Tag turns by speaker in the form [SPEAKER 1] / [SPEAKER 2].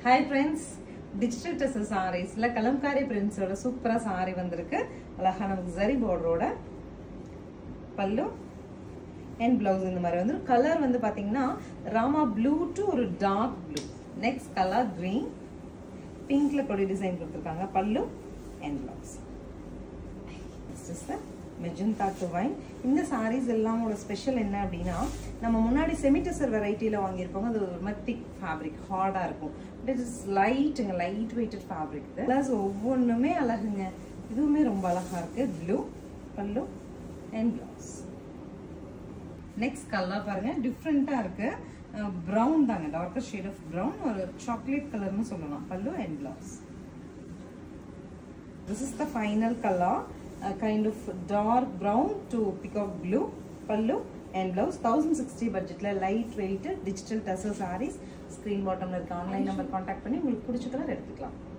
[SPEAKER 1] hi friends digital test சாரீஸ்ல கலம்காரி பிரிண்ட்ஸோட சூப்பரா சாரி வந்திருக்கு அழகா நமக்கு ஜரி பார்டரோட பல்லு அண்ட் பிளவுஸ் இந்த மாதிரி வந்து கலர் வந்து பாத்தீங்கன்னா ராமா ப்ளூ டு ஒரு dark blue next colour green பிங்க்ல கொடி டிசைன் கொடுத்துருக்காங்க pallu and blouse magenta to wine இந்த சாரீஸ் எல்லாமோட ஸ்பெஷல் என்ன அப்படின்னா நம்ம முன்னாடி செமிட்டசர் வெரைட்டியில் வாங்கியிருப்போம் அது ஒரு மாதிரி திக் ஃபேப்ரிக் ஹார்டாக இருக்கும் இட் இஸ் லைட்டுங்க லைட் வெயிட்டட் ஃபேப்ரிக் ப்ளஸ் ஒவ்வொன்றுமே அழகுங்க இதுவுமே ரொம்ப அழகாக இருக்கு ப்ளூ பல்லு அண்ட் பிளவுஸ் நெக்ஸ்ட் கலர் பாருங்க டிஃப்ரெண்ட்டாக இருக்கு ப்ரௌன் தாங்க டார்க்கர் ஷேட் ஆஃப் ப்ரௌன் ஒரு சாக்லேட் கலர்னு சொல்லலாம் pallu and blouse this is the final color uh, kind of dark brown to peacock blue pallu and blouse 1060 budgetல light weight digital tussle sarees screen bottomல இருக்க ஆன்லைன் நம்பர் காண்டாக்ட் பண்ணி உங்களுக்கு பிடிச்ச colour எடுத்துக்கலாம்